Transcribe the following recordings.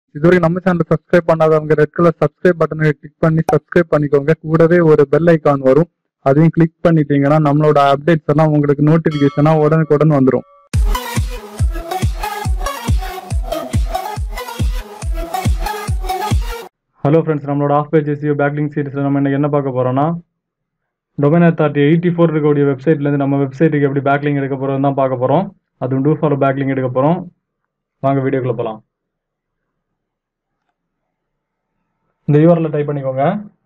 இதுவரைக்கும் நம்ம channel subscribe பண்ணாதவங்க ரெட் கலர் சப்ஸ்கிரைப் பட்டனை கிளிக் பண்ணி சப்ஸ்கிரைப் பண்ணிக்கோங்க கூடவே ஒரு பெல் ஐகான் வரும் அதையும் கிளிக் பண்ணிட்டீங்கன்னா நம்மளோட அப்டேட்ஸ் எல்லாம் உங்களுக்கு நோட்டிபிகேஷனா உடனுக்குடன் வந்துடும் ஹலோ ஃப்ரெண்ட்ஸ் நம்மளோட ஆஃப் பேஜ் எஸ்யூ பேக்லிங் சீரிஸில் நம்ம இன்னைக்கு என்ன பார்க்க போறோம்னா டொமைன் அத்தாரிட்டி எயிட்டி ஃபோர் இருக்கக்கூடிய வெப்சைட்லேருந்து நம்ம வெப்சைட்டுக்கு எப்படி பேக்லிங் எடுக்க போகிறோம் தான் பார்க்க போகிறோம் அதுவும் டூ ஃபாலோ பேக்லிங் எடுக்க போகிறோம் வாங்க வீடியோக்குள்ள போகலாம் இந்த யூஆர்எல் டைப் பண்ணிக்கோங்க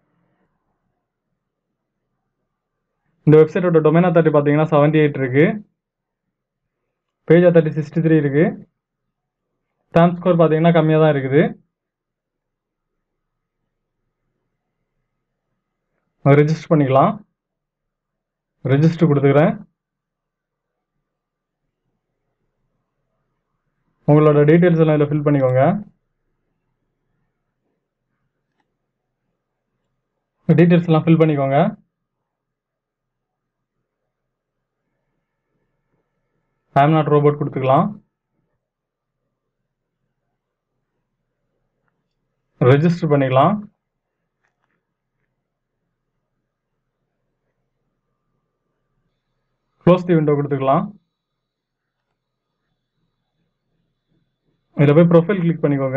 இந்த வெப்சைட்டோட டொமைன் அத்தாரிட்டி பார்த்தீங்கன்னா செவன்டி எயிட் இருக்கு பேஜ் அத்தாரிட்டி சிக்ஸ்டி த்ரீ இருக்கு ஸ்டாம்ப் ஸ்கோர் பார்த்தீங்கன்னா கம்மியாக தான் இருக்குது ரெஜிஸ்டர் பண்ணிக்கலாம் ரெஜிஸ்டர் கொடுத்துக்கிறேன் உங்களோட டீட்டெயில்ஸ் எல்லாம் இதில் ஃபில் பண்ணிக்கோங்க டீட்டெயில்ஸ் எல்லாம் ஃபில் பண்ணிக்கோங்க ஐம் நாட் ரோபோட் கொடுத்துக்கலாம் ரெஜிஸ்டர் பண்ணிக்கலாம் க்ளோஸ் தி விண்டோ கொடுத்துக்கலாம் இதில் போய் ப்ரொஃபைல் கிளிக் பண்ணிக்கோங்க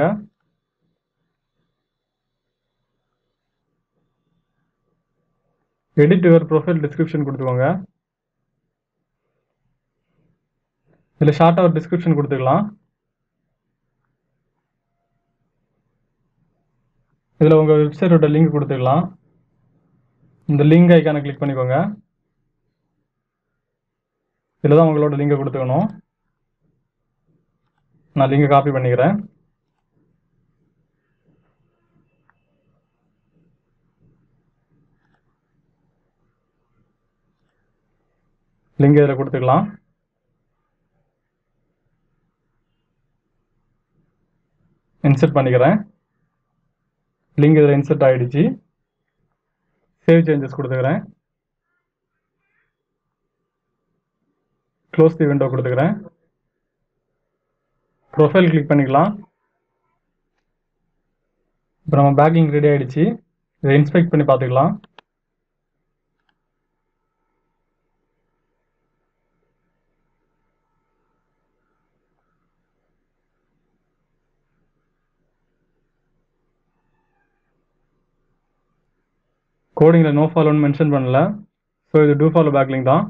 எடிட் யுவர் ப்ரொஃபைல் டிஸ்கிரிப்ஷன் கொடுத்துக்கோங்க இதில் ஷார்ட்டாக ஒரு டிஸ்கிரிப்ஷன் கொடுத்துக்கலாம் இதில் உங்கள் வெப்சைட்டோட லிங்க் கொடுத்துக்கலாம் இந்த லிங்க் ஐக்கானை கிளிக் பண்ணிக்கோங்க இதில் தான் உங்களோட லிங்கை கொடுத்துக்கணும் நான் லிங்கை காப்பி பண்ணிக்கிறேன் லிங்க் இதில் கொடுத்துக்கலாம் இன்சர்ட் பண்ணிக்கிறேன் லிங்க் இதில் இன்சர்ட் ஆகிடுச்சு சேவ் சேஞ்சஸ் கொடுத்துக்கிறேன் க்ளோஸ் தி விண்டோ கொடுத்துக்கிறேன் ப்ரொஃபைல் கிளிக் பண்ணிக்கலாம் இப்போ நம்ம பேக்கிங் ரெடி ஆகிடுச்சு இதை இன்ஸ்பெக்ட் பண்ணி பார்த்துக்கலாம் கோடிங்கில் நோ ஃபாலோன்னு மென்ஷன் பண்ணல ஸோ இது டூ ஃபாலோ பேக்லிங் தான்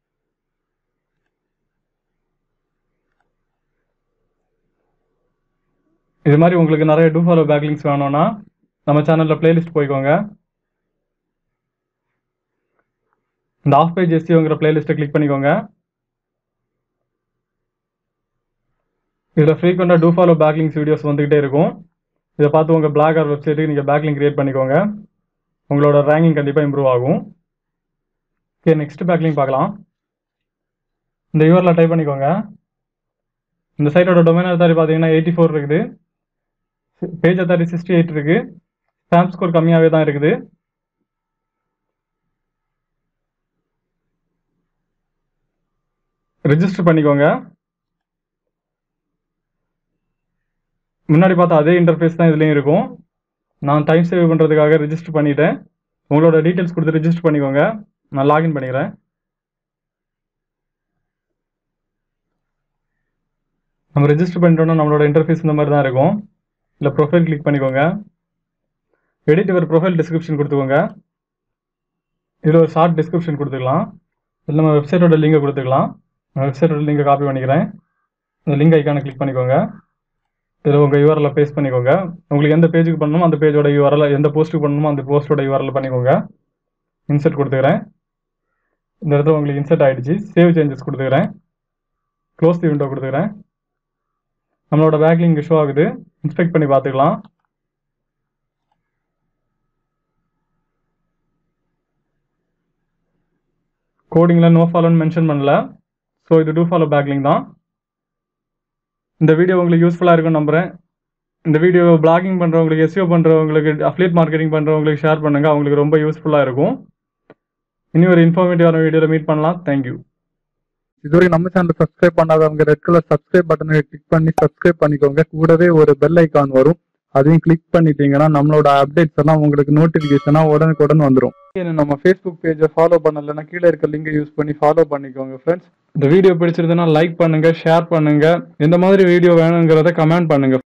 இது மாதிரி உங்களுக்கு நிறைய டூ ஃபாலோ பேக்லிங்ஸ் வேணும்னா நம்ம சேனலில் பிளேலிஸ்ட் போய்க்கோங்க இந்த ஆஃப் பேஜ் எஸ்சியோங்கிற பிளேலிஸ்ட்டை கிளிக் பண்ணிக்கோங்க இதில் ஃப்ரீக்வெண்ட்டாக டூ ஃபாலோ பேக்லிங்ஸ் வீடியோஸ் வந்துகிட்டே இருக்கும் இதை பார்த்து உங்கள் பிளாக் ஆர் வெப்சைட்டுக்கு நீங்கள் பேக்லிங் கிரியேட் பண்ணிக்கோங்க உங்களோட ரேங்கிங் கண்டிப்பாக இம்ப்ரூவ் ஆகும் ஓகே நெக்ஸ்ட் பேக்லிங் பார்க்கலாம் இந்த யூஆரில் டைப் பண்ணிக்கோங்க இந்த சைட்டோட டொமைன் அத்தாரி பார்த்தீங்கன்னா எயிட்டி ஃபோர் இருக்குது பேஜ் அத்தாரி சிக்ஸ்டி எயிட் இருக்கு ஸ்டாம்ப் ஸ்கோர் கம்மியாகவே தான் இருக்குது ரெஜிஸ்டர் பண்ணிக்கோங்க முன்னாடி பார்த்தா அதே இன்டர்ஃபேஸ் தான் இதுலேயும் இருக்கும் நான் டைம் சேவ் பண்ணுறதுக்காக ரெஜிஸ்டர் பண்ணிட்டேன் உங்களோட டீட்டெயில்ஸ் கொடுத்து ரெஜிஸ்டர் பண்ணிக்கோங்க நான் லாகின் பண்ணிக்கிறேன் நம்ம ரெஜிஸ்டர் பண்ணிட்டோம்னா நம்மளோட இன்டர்ஃபேஸ் இந்த மாதிரி தான் இருக்கும் இல்லை ப்ரொஃபைல் கிளிக் பண்ணிக்கோங்க எடிட் ஒரு ப்ரொஃபைல் டிஸ்கிரிப்ஷன் கொடுத்துக்கோங்க இதில் ஒரு ஷார்ட் டிஸ்கிரிப்ஷன் கொடுத்துக்கலாம் இல்லை நம்ம வெப்சைட்டோட லிங்கை கொடுத்துக்கலாம் நான் வெப்சைட்டோட லிங்கை காப்பி பண்ணிக்கிறேன் இந்த லிங்க் ஐக்கானை கிளிக் பண்ணிக்கோங்க இதில் உங்கள் யூஆரில் பேஸ்ட் பண்ணிக்கோங்க உங்களுக்கு எந்த பேஜுக்கு பண்ணணுமோ அந்த பேஜோட யூஆரில் எந்த போஸ்ட்டுக்கு பண்ணணுமோ அந்த போஸ்ட்டோட யூஆரில் பண்ணிக்கோங்க இன்சர்ட் கொடுத்துக்கிறேன் இந்த இடத்துல உங்களுக்கு இன்சர்ட் ஆகிடுச்சு சேவ் சேஞ்சஸ் கொடுத்துக்கிறேன் க்ளோஸ் தி விண்டோ கொடுத்துக்கிறேன் நம்மளோட பேக்லிங் ஷோ ஆகுது இன்ஸ்பெக்ட் பண்ணி பார்த்துக்கலாம் கோடிங்கில் நோ ஃபாலோன்னு மென்ஷன் பண்ணல ஸோ இது டூ ஃபாலோ பேக்லிங் தான் இந்த வீடியோ உங்களுக்கு யூஸ்ஃபுல்லாக இருக்கும்னு நம்புகிறேன் இந்த வீடியோ பிளாகிங் பண்ணுறவங்களுக்கு எஸ்யூ பண்ணுறவங்களுக்கு அஃப்லேட் மார்க்கெட்டிங் பண்ணுறவங்களுக்கு ஷேர் பண்ணுங்கள் அவங்களுக்கு ரொம்ப யூஸ்ஃபுல்லாக இருக்கும் இனி ஒரு இன்ஃபார்மேட்டிவான வீடியோவில் மீட் பண்ணலாம் தேங்க்யூ இதுவரைக்கும் நம்ம சேனல் சப்ஸ்கிரைப் பண்ணாதவங்க ரெட் கலர் சப்ஸ்கிரைப் பட்டனை கிளிக் பண்ணி சப்ஸ்கிரைப் பண்ணிக்கோங்க கூடவே ஒரு பெல் ஐகான் வரும் அதையும் கிளிக் பண்ணிட்டீங்கன்னா நம்மளோட அப்டேட்ஸ் எல்லாம் உங்களுக்கு நோட்டிபிகேஷனா உடனுக்குடன் வந்துடும் நம்ம ஃபேஸ்புக் பேஜை ஃபாலோ பண்ணலைன்னா கீழே இருக்க லிங்கை யூஸ் பண்ணி ஃபாலோ பண்ணிக்கோங்க ஃப்ரெண்ட்ஸ் இந்த வீடியோ பிடிச்சிருந்ததுன்னா லைக் பண்ணுங்க ஷேர் பண்ணுங்க எந்த மாதிரி வீடியோ வேணுங்கிறத கமெண்ட் பண்ணுங்க